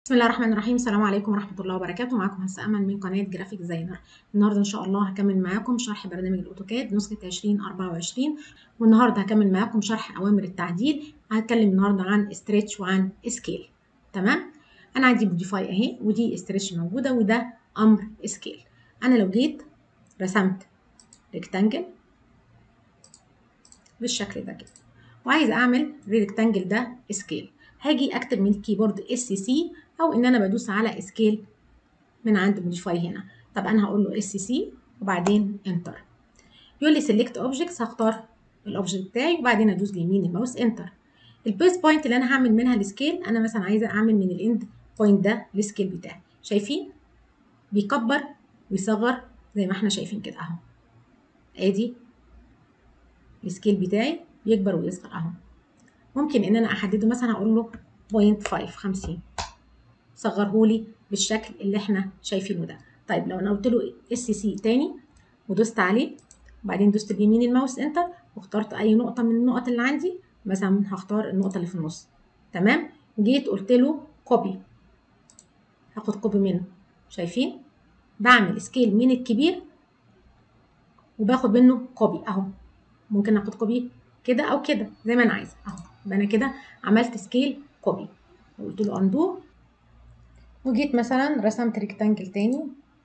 بسم الله الرحمن الرحيم السلام عليكم ورحمة الله وبركاته معكم هسه أمل من قناة جرافيك ديزاينر النهاردة إن شاء الله هكمل معاكم شرح برنامج الأوتوكاد نسخة 2024 والنهاردة هكمل معاكم شرح أوامر التعديل هتكلم النهاردة عن استريتش وعن سكيل تمام أنا عندي موديفاي أهي ودي استريتش موجودة وده أمر سكيل أنا لو جيت رسمت ريكتانجل بالشكل ده كده وعايزة أعمل الريكتانجل ده سكيل هاجي اكتب من الكيبورد اس سي او ان انا بدوس على سكيل من عند موديفاي هنا طب انا هقول له اس سي وبعدين انتر يقول لي سيلكت اوبجكتس هختار الاوبجكت بتاعي وبعدين ادوس بيمين الماوس انتر البيس بوينت اللي انا هعمل منها السكيل انا مثلا عايزه اعمل من الاند بوينت ده السكيل بتاعي شايفين بيكبر ويصغر زي ما احنا شايفين كده اهو ادي السكيل بتاعي بيكبر ويصغر اهو ممكن ان انا احدده مثلا اقول له 0.5 50 صغرهولي بالشكل اللي احنا شايفينه ده طيب لو انا قلت له اس سي تاني ودوست عليه وبعدين دوست بيمين الماوس انتر واخترت اي نقطه من النقط اللي عندي مثلا هختار النقطه اللي في النص تمام جيت قلت له كوبي هاخد كوبي منه شايفين بعمل سكيل من الكبير وباخد منه كوبي اهو ممكن اخد كوبي كده او كده زي ما انا عايزه اهو يبقى انا كده عملت سكيل كوبي وقلت له اندو وجيت مثلا رسمت ريكتانجل تاني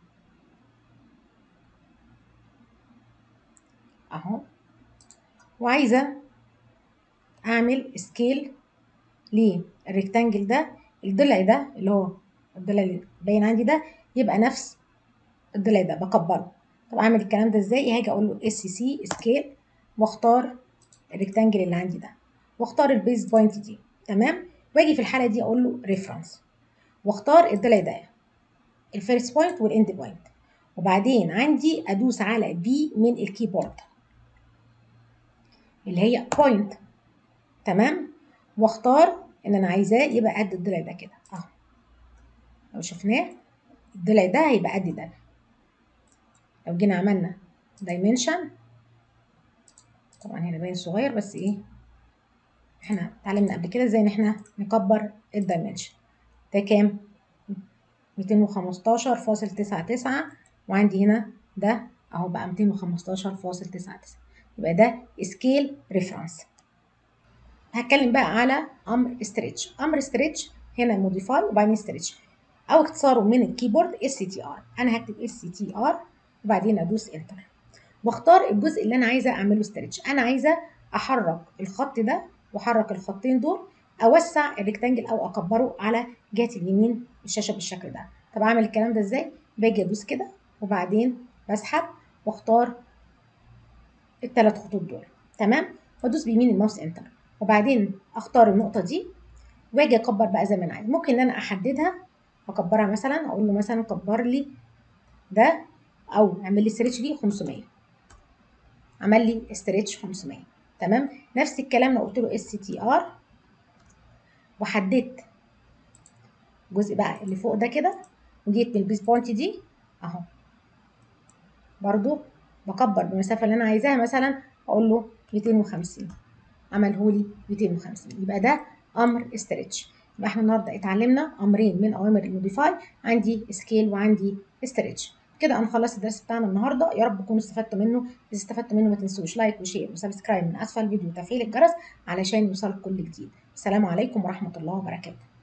اهو وعايزه اعمل سكيل للريكتانجل ده الضلع ده اللي هو الضلع اللي باين عندي ده يبقى نفس الضلع ده بكبره طب اعمل الكلام ده ازاي هاجي اقول له اس سي سكيل واختار الريكتانجل اللي عندي ده واختار البيز بوينت دي تمام واجي في الحاله دي اقول له ريفرنس واختار الضلع ده الفيرست بوينت والاند بوينت وبعدين عندي ادوس على بي من الكيبورد اللي هي بوينت تمام واختار ان انا عايزاه يبقى قد الضلع ده كده اهو لو شفناه الضلع ده هيبقى قد ده لو جينا عملنا دايمنشن طبعا هنا باين صغير بس ايه احنا اتعلمنا قبل كده ازاي ان احنا نكبر الدايمنشن ده كام 215.99 وعندي هنا ده اهو بقى 215.99 يبقى ده سكيل ريفرنس هتكلم بقى على امر ستريتش امر ستريتش هنا موديفاي وبعدين ستريتش او اختصاره من الكيبورد اس تي ار انا هكتب اس تي ار وبعدين ادوس انتر واختار الجزء اللي انا عايزه اعمله ستريتش انا عايزه احرك الخط ده واحرك الخطين دول اوسع الريكتانجل او اكبره على جهه اليمين الشاشه بالشكل ده طب اعمل الكلام ده ازاي باجي ادوس كده وبعدين بسحب واختار الثلاث خطوط دول تمام وادوس بيمين الماوس انتر وبعدين اختار النقطه دي واجي اكبر بقى زي ما انا عايز ممكن ان انا احددها اكبرها مثلا اقول له مثلا كبر لي ده او اعمل لي ستريتش دي 500 عمل لي ستريتش 500 تمام نفس الكلام لو قلت له اس تي ار وحددت الجزء بقى اللي فوق ده كده وجيت من البيس بوينت دي اهو برضو بكبر بالمسافه اللي انا عايزاها مثلا اقول له 250 عمله لي 250 يبقى ده امر استرتش يبقى احنا النهارده اتعلمنا امرين من اوامر الموديفاي عندي سكيل وعندي استرتش كده انا خلصت الدرس بتاعنا النهارده يا رب تكونوا استفدتوا منه اذا استفدتوا منه ما تنسوش لايك وشير وسبسكرايب من اسفل الفيديو وتفعيل الجرس علشان يوصلك كل جديد السلام عليكم ورحمه الله وبركاته